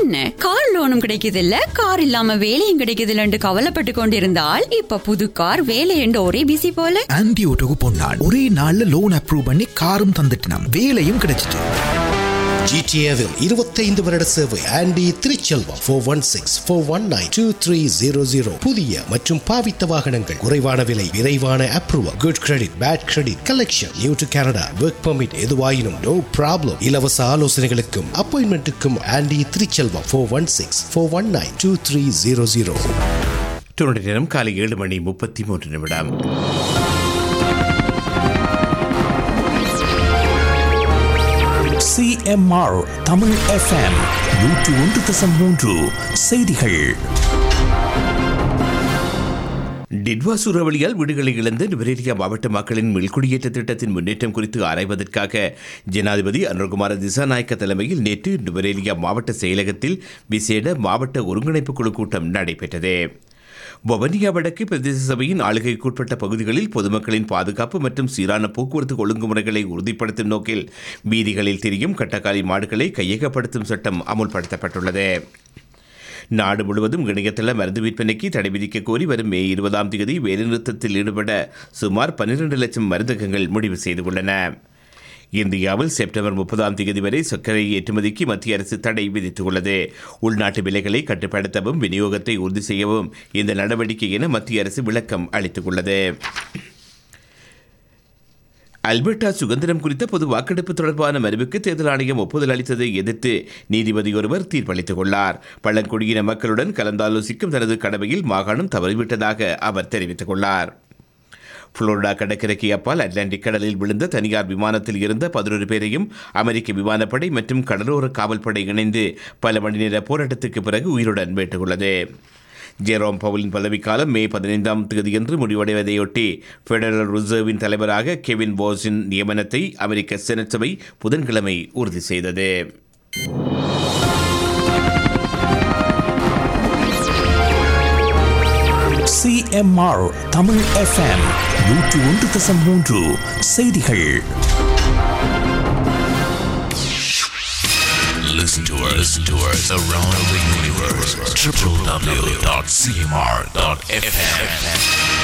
என்ன கார் லோனும் கிடைக்குது இல்ல கார் இல்லாம வேலையும் கிடைக்குது இல்லன்னு கவலைப்பட்டு கொண்டிருந்தால் இப்ப புது கார் வேலை என்று ஒரே பிசி போல ஆன்டி ஓட்டோக்கு பொன்னாள் ஒரே நாள்ல லோன் அப்ரூவ் பண்ணி காரும் தந்துட்டினாம் வேலையும் கிடைச்சிட்டு ஜிடிஏவில் இருபத்தைந்து வருட சேவை Andy Thiruchelvam four one six four one nine two three zero zero புதிய மற்றும் பாவித்த வாகனங்கள் குறைவான விலை விரைவான approval good credit bad credit collection new to Canada work permit எதுவாயினும் நோ ப்ராப்ளம் இலவச ஆலோசனைகளுக்கும் அப்பாயின்மெண்ட்டுக்கும் Andy Thiruchelvam four one six four one nine two three zero zero Toronto நேரம் காலை ஏழு மணி முப்பத்தி மூன்று நிமிடம் சிஎம்ஆர் தமிழ் எஃப்எம் நூற்று ஒன்று தசம் மூன்று செய்திகள் டிட்வா சூறாவளியால் வீடுகளை இழந்த நுவரேலியா மாவட்ட மக்களின் மீள்குடியேற்ற திட்டத்தின் முன்னேற்றம் குறித்து ஆராய்வதற்காக ஜனாதிபதி அனுர்குமார திசாநாயக்க தலைமையில் நேற்று நுவரேலியா மாவட்ட செயலகத்தில் விசேட மாவட்ட ஒருங்கிணைப்பு குழு கூட்டம் நடைபெற்றது வவனியா வடக்கு பிரதேச சபையின் ஆளுகைக்குட்பட்ட பகுதிகளில் பொதுமக்களின் பாதுகாப்பு மற்றும் சீரான போக்குவரத்து ஒழுங்குமுறைகளை உறுதிப்படுத்தும் நோக்கில் வீதிகளில் திரியும் கட்டக்காலி மாடுகளை கையகப்படுத்தும் சட்டம் அமுல்படுத்தப்பட்டுள்ளது நாடு முழுவதும் இணையதள மருந்து விற்பனைக்கு தடை விதிக்க கோரி வரும் மே இருபதாம் தேதி வேலைநிறுத்தத்தில் ஈடுபட சுமார் பன்னிரண்டு லட்சம் மருந்தகங்கள் முடிவு செய்துள்ளன இந்தியாவில் செப்டம்பர் முப்பதாம் தேதி வரை சர்க்கரை ஏற்றுமதிக்கு மத்திய அரசு தடை விதித்துள்ளது உள்நாட்டு விலைகளை கட்டுப்படுத்தவும் விநியோகத்தை உறுதி செய்யவும் இந்த நடவடிக்கை என மத்திய அரசு விளக்கம் அளித்துள்ளது அல்பர்டா சுதந்திரம் குறித்த பொது வாக்கெடுப்பு தொடர்பான மனுவுக்கு தேர்தல் ஆணையம் ஒப்புதல் அளித்ததை எதிர்த்து நீதிபதி ஒருவர் தீர்ப்பளித்துக் கொண்டார் பழங்குடியின மக்களுடன் கலந்தாலோசிக்கும் தனது கடமையில் மாகாணம் தவறிவிட்டதாக அவர் தெரிவித்துக் கொண்டார் புளோரிடா கடற்கரைக்கு அப்பால் அட்லாண்டிக் கடலில் விழுந்த தனியார் விமானத்தில் இருந்த பதினொரு பேரையும் அமெரிக்க விமானப்படை மற்றும் கடலோர காவல்படை இணைந்து பல மணி நேர போராட்டத்துக்கு பிறகு உயிருடன் மீட்டுள்ளது ஜெரோம் பவுலின் பதவிக்காலம் மே பதினைந்தாம் தேதியன்று முடிவடைவதையொட்டி பெடரல் ரிசர்வின் தலைவராக கெவின் போஸின் நியமனத்தை அமெரிக்க செனட் சபை புதன்கிழமை உறுதி செய்தது சிஎம்ஆர் தமிழ் எஃப்எம் நூற்று ஒன்று தசம் மூன்று செய்திகள் Listen to us, listen to us around the universe. www.cmr.fm.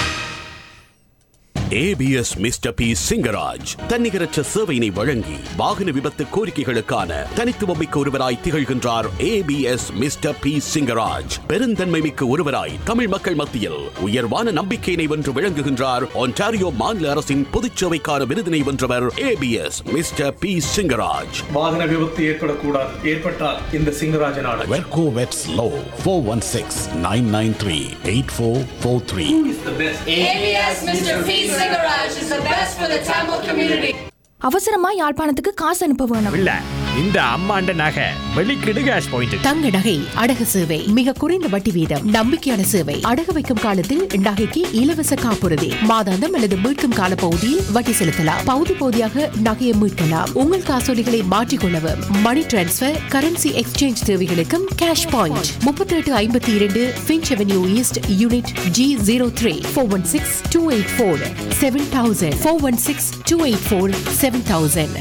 ABS mister P Singaraj தன்னிகரற்ற சேவையினை வழங்கி வாகன விபத்து கோரிக்கைகளுக்கான தனித்துவமிக்க ஒருவராய் திகழ்கின்றார் ஏபிஎஸ் மிஸ்டர் பி சிங்கராஜ் பெருந்தன்மை மிக்க ஒருவராய் தமிழ் மக்கள் மத்தியில் உயர்வான நம்பிக்கையினை வென்று விளங்குகின்றார் ஒன்டாரியோ மாநில அரசின் பொதுச்சேவைக்கான விருதினை வென்றவர் ஏபிஎஸ் மிஸ்டர் பி சிங்கராஜ் வாகன விபத்து ஏற்படக்கூடாது ஏற்பட்டால் இந்த சிங்கராஜன் ஆடல் வெர்கோ வெட்ஸ் லோ four one six nine nine three eight four four three ABS Mr. P. Singaraj is the best for the Tamil community. அவசரமா யாழ்ப்பாணத்துக்கு காசு அனுப்ப வேணும் இல்ல இந்த அம்மாண்ட நகை வெளிக்கிடு கேஷ் பாயிண்ட் தங்க நகை அடகு சேவை மிக குறைந்த வட்டி வீதம் நம்பிக்கையான சேவை அடகு வைக்கும் காலத்தில் நகைக்கு இலவச காப்புறுதி மாதாந்தம் அல்லது மீட்கும் கால பகுதியில் வட்டி செலுத்தலாம் பகுதி பகுதியாக நகையை மீட்கலாம் உங்கள் காசோலிகளை மாற்றிக்கொள்ளவும் மணி டிரான்ஸ்பர் கரன்சி எக்ஸ்சேஞ்ச் தேவைகளுக்கும் கேஷ் பாயிண்ட் முப்பத்தி எட்டு ஐம்பத்தி இரண்டு Finch avenue east unit G zero three four one six two eight four seven thousand four one six two eight four seven thousand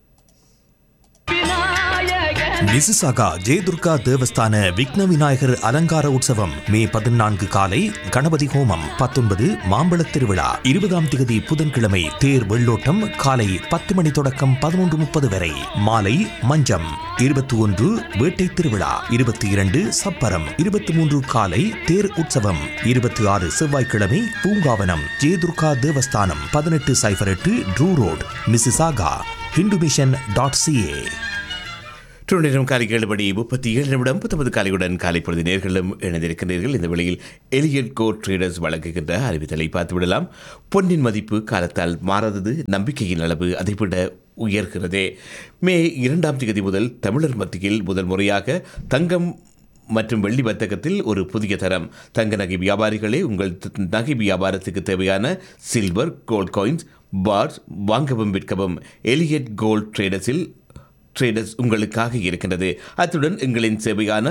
Mississauga Jayadurga Devasthana Vighna Vinayagar அலங்கார உற்சவம் மே பதினான்கு காலை கணபதி ஹோமம் பத்தொன்பது மாம்பழத் திருவிழா இருபதாம் திகதி புதன்கிழமை தேர் வெள்ளோட்டம் காலை பத்து மணி தொடக்கம் பதினொன்று முப்பது வரை மாலை மஞ்சம் இருபத்தி ஒன்று வேட்டை திருவிழா இருபத்தி இரண்டு சப்பரம் இருபத்தி மூன்று காலை தேர் உற்சவம் இருபத்தி ஆறு செவ்வாய்க்கிழமை பூங்காவனம் ஜெயதுர்கா தேவஸ்தானம் பதினெட்டு சைபர் எட்டு Drew road Mississauga Hindu mission dot CA நேரம் காலை ஏழு மணி முப்பத்தி ஏழு நிமிடம் பத்தொன்பது காலையுடன் காலை பொழுது நேர்களும் இணைந்திருக்கின்றீர்கள் இந்த வேளையில் எலியட் கோ ட்ரேடர்ஸ் வழங்குகின்ற அறிவித்தலை பார்த்து விடலாம் பொன்னின் மதிப்பு காலத்தால் மாறாதது நம்பிக்கையின் அளவு அதைவிட உயர்கிறது மே இரண்டாம் தேதி முதல் தமிழர் மத்தியில் முதல் முறையாக தங்கம் மற்றும் வெள்ளி வர்த்தகத்தில் ஒரு புதிய தரம் தங்க நகை வியாபாரிகளே உங்கள் த- நகை வியாபாரத்துக்கு தேவையான சில்வர் கோல்ட் காயின்ஸ் பார்ஸ் வாங்கவும் விற்கவும் எலியட் கோல்ட் ட்ரேடர்ஸில் ட்ரேடர்ஸ் உங்களுக்காக இருக்கின்றது அத்துடன் எங்களின் சேவையான